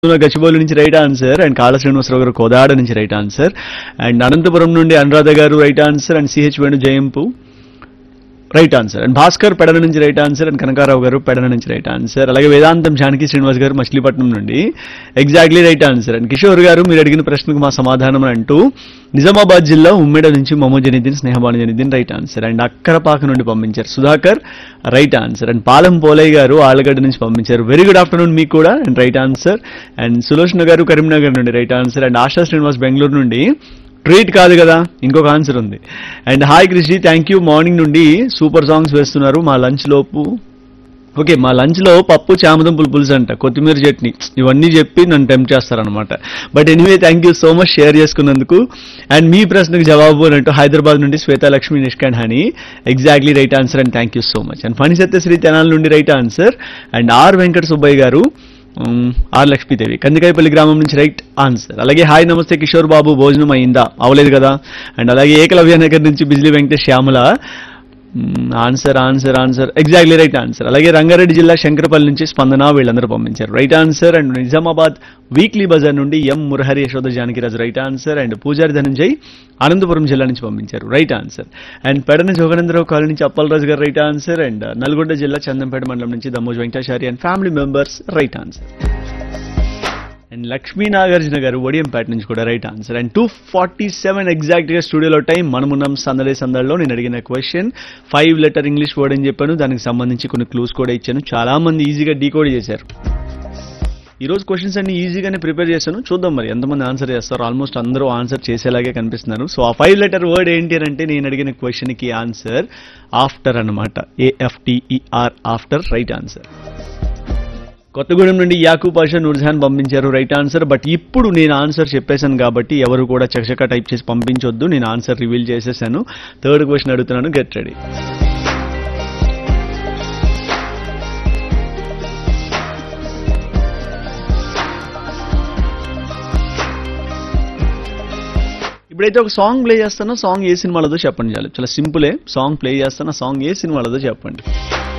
గచ్చిబౌలి నుంచి right answer and కాళ శ్రీనివాసరావు గారు కోదాడ నుంచి రైట్ ఆన్సర్ అండ్ అనంతపురం నుండి Anuradha garu right answer and CH Venu Jayampu right answer and Bhaskar Pedana నుంచి రైట్ ఆన్సర్ అండ్ కనకారావు గారు పెడన నుంచి రైట్ ఆన్సర్ అలాగే వేదాంతం జానకి శ్రీనివాస్ గారు మచిలీపట్నం నుండి exactly right answer and Kishore garu మీరు అడిగిన ప్రశ్నకు మా సమాధానం అంటూ నిజామాబాద్ జిల్లా ఉమ్మెడ నుంచి Mamo Janidin Snehabanu Janidin right answer and Akkarapaka నుండి పంపించారు Sudhakar right answer and Palem Polaiah garu Alagadda నుంచి పంపించారు వెరీ గుడ్ ఆఫ్టర్నూన్ మీకు కూడా and right answer and Sulochana garu Karimnagar నుండి right answer and Asha Srinivas Bengaluru నుండి ట్రీట్ కాదు కదా ఇంకొక ఆన్సర్ ఉంది and hi Krishi thank you morning నుండి సూపర్ సాంగ్స్ వేస్తున్నారు మా లంచ్ లోపు ఓకే మా లంచ్ లో పప్పు చామదుంపులు పులుసు అంట కొత్తిమీర చట్నీ ఇవన్నీ చెప్పి నన్ను టెంప్ట్ చేస్తారనమాట but anyway thank you so much share చేసుకున్నందుకు అండ్ మీ ప్రశ్నకు జవాబు అన్నట్టు హైదరాబాద్ నుండి Swetalakshmi Nishkand Honey exactly right answer and thank you so much and Phani Satyasri Tenala నుండి right answer and R Venkata Subbaiah garu um, are Lakshmidevi Kandikayapalli గ్రామం నుంచి రైట్ ఆన్సర్ అలాగే హాయ్ నమస్తే కిషోర్ బాబు భోజనం అయిందా అవలేదు కదా అండ్ అలాగే ఏకలవ్య నగర్ నుంచి Bijili Venkatesh Shyamala answer answer answer exactly right answer అలాగే రంగారెడ్డి జిల్లా శంకరపల్లి నుంచి స్పందన వీళ్ళందరూ పంపించారు right answer and Nizamabad weekly Bazar నుండి M Murahari Yashoda Janakiraju right answer and Pujari Dhananjay Anantapur జిల్లా నుంచి పంపించారు right answer and Pedana Joganendrarao colony నుంచి అప్పలరాజు గారు రైట్ ఆన్సర్ అండ్ నల్గొండ జిల్లా చందంపేట మండలం నుంచి Dammoj Venkatachari and family members right answer and Lakshmi Nagarjuna garu Odiyampet నుంచి కూడా right answer and two forty seven exact గా స్టూడియోలో టైం మనమున్నాం సందడే సందడిలో నేను అడిగిన question five letter English word అని చెప్పాను దానికి సంబంధించి కొన్ని క్లూస్ కూడా ఇచ్చాను చాలా మంది ఈజీగా డీకోడ్ చేశారు ఈ రోజు క్వశ్చన్స్ అన్ని ఈజీగానే ప్రిపేర్ చేశాను చూద్దాం మరి ఎంతమంది ఆన్సర్ చేస్తారు ఆల్మోస్ట్ అందరూ ఆన్సర్ చేసేలాగే కనిపిస్తున్నారు సో ఆ ఫైవ్ లెటర్ వర్డ్ ఏంటి అని అంటే నేను అడిగిన క్వశ్చన్ కి ఆన్సర్ ఆఫ్టర్ అనమాట A F T E R after right answer Kothagudem నుండి యాకూబ్ పాషా నూర్జహాన్ పంపించారు రైట్ ఆన్సర్ బట్ ఇప్పుడు నేను ఆన్సర్ చెప్పేశాను కాబట్టి ఎవరు కూడా చకచక టైప్ చేసి పంపించొద్దు నేను ఆన్సర్ రివీల్ చేసేసాను థర్డ్ క్వశ్చన్ అడుగుతున్నాను గెట్ రెడీ ఇప్పుడైతే ఒక సాంగ్ ప్లే చేస్తానో సాంగ్ ఏ సినిమాలదో చెప్పండి చాలు చాలా సింపులే సాంగ్ ప్లే చేస్తాను సాంగ్ ఏ సినిమాలదో చెప్పండి